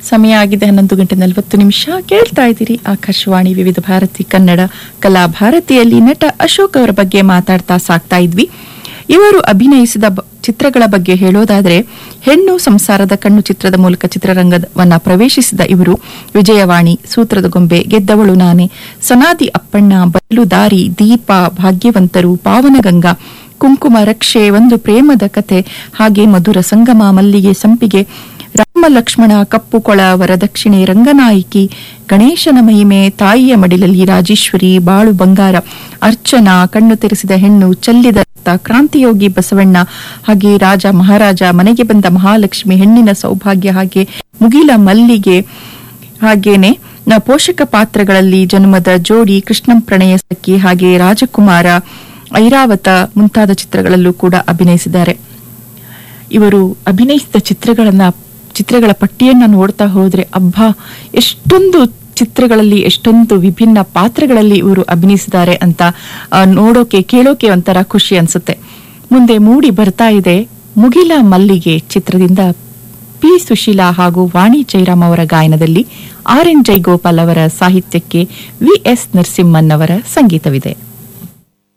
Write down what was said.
ಸಮಯ ಆಗಿದೆ ಹನ್ನೊಂದು ಗಂಟೆ ನಲವತ್ತು ನಿಮಿಷ ಕೇಳ್ತಾ ಇದ್ದೀರಿ ಆಕಾಶವಾಣಿ ವಿವಿಧ ಭಾರತಿ ಕನ್ನಡ ಕಲಾ ಭಾರತಿಯಲ್ಲಿ ನಟ ಅಶೋಕ್ ಅವರ ಬಗ್ಗೆ ಮಾತಾಡ್ತಾ ಸಾಕ್ತಾ ಇದ್ವಿ ಇವರು ಅಭಿನಯಿಸಿದ ಬ- ಚಿತ್ರಗಳ ಬಗ್ಗೆ ಹೇಳೋದಾದ್ರೆ ಹೆಣ್ಣು ಸಂಸಾರದ ಕಣ್ಣು ಚಿತ್ರದ ಮೂಲಕ ಚಿತ್ರರಂಗವನ್ನ ಪ್ರವೇಶಿಸಿದ ಇವರು ವಿಜಯವಾಣಿ ಸೂತ್ರದ ಗೊಂಬೆ ಗೆದ್ದವಳು ನಾನೇ ಸನಾದಿ ಅಪ್ಪಣ್ಣ ಬಯಲು ದಾರಿ ದೀಪ ಭಾಗ್ಯವಂತರು ಪಾವನಗಂಗಾ ಕುಂಕುಮ ರಕ್ಷೆ ಒಂದು ಪ್ರೇಮದ ಕತೆ ಹಾಗೆ ಮಧುರ ಸಂಗಮ ಮಲ್ಲಿಗೆ ಸಂಪಿಗೆ ರಾಮ ಲಕ್ಷ್ಮಣ ಕಪ್ಪು ಕೊಳ ವರದಕ್ಷಿಣೆ ರಂಗನಾಯಕಿ ಗಣೇಶನ ಮಹಿಮೆ ತಾಯಿಯ ಮಡಿಲಲ್ಲಿ ರಾಜೇಶ್ವರಿ ಬಾಳು ಬಂಗಾರ ಅರ್ಚನಾ ಕಣ್ಣು ತೆರೆಸಿದ ಹೆಣ್ಣು ಚೆಲ್ಲಿದ ರಕ್ತ, ಕ್ರಾಂತಿಯೋಗಿ ಬಸವಣ್ಣ ಹಾಗೆ ರಾಜ ಮಹಾರಾಜ ಮನೆಗೆ ಬಂದ ಮಹಾಲಕ್ಷ್ಮಿ ಹೆಣ್ಣಿನ ಸೌಭಾಗ್ಯ ಹಾಗೆ ಮುಗಿಲ ಮಲ್ಲಿಗೆ ಹಾಗೇನೆ ನ ಪೋಷಕ ಪಾತ್ರಗಳಲ್ಲಿ ಜನ್ಮದ ಜೋಡಿ ಕೃಷ್ಣಂ ಪ್ರಣಯ ಸಖಿ ಹಾಗೆ ರಾಜಕುಮಾರ ಐರಾವತ ಮುಂತಾದ ಚಿತ್ರಗಳಲ್ಲೂ ಕೂಡ ಅಭಿನಯಿಸಿದ್ದಾರೆ ಇವರು ಅಭಿನಯಿಸಿದ ಚಿತ್ರಗಳನ್ನ ಚಿತ್ರಗಳ ಪಟ್ಟಿಯನ್ನ ನೋಡ್ತಾ ಹೋದ್ರೆ ಅಬ್ಬಾ ಎಷ್ಟೊಂದು ಚಿತ್ರಗಳಲ್ಲಿ ಎಷ್ಟೊಂದು ವಿಭಿನ್ನ ಪಾತ್ರಗಳಲ್ಲಿ ಇವರು ಅಭಿನಯಿಸಿದ್ದಾರೆ ಅಂತ ಆ, ನೋಡೋಕೆ ಕೇಳೋಕೆ ಒಂಥರ ಖುಷಿ ಅನ್ಸುತ್ತೆ ಮುಂದೆ ಮೂಡಿ ಬರ್ತಾ ಇದೆ ಮುಗಿಲ ಮಲ್ಲಿಗೆ ಚಿತ್ರದಿಂದ ಪಿ ಸುಶೀಲಾ ಹಾಗೂ ವಾಣಿ ಜೈರಾಮ್ ಅವರ ಗಾಯನದಲ್ಲಿ ಆರ್ ಎನ್ ಜೈಗೋಪಾಲ್ ಅವರ ಸಾಹಿತ್ಯಕ್ಕೆ ವಿ ಎಸ್ ನರಸಿಂಹನ್ ಅವರ ಸಂಗೀತವಿದೆ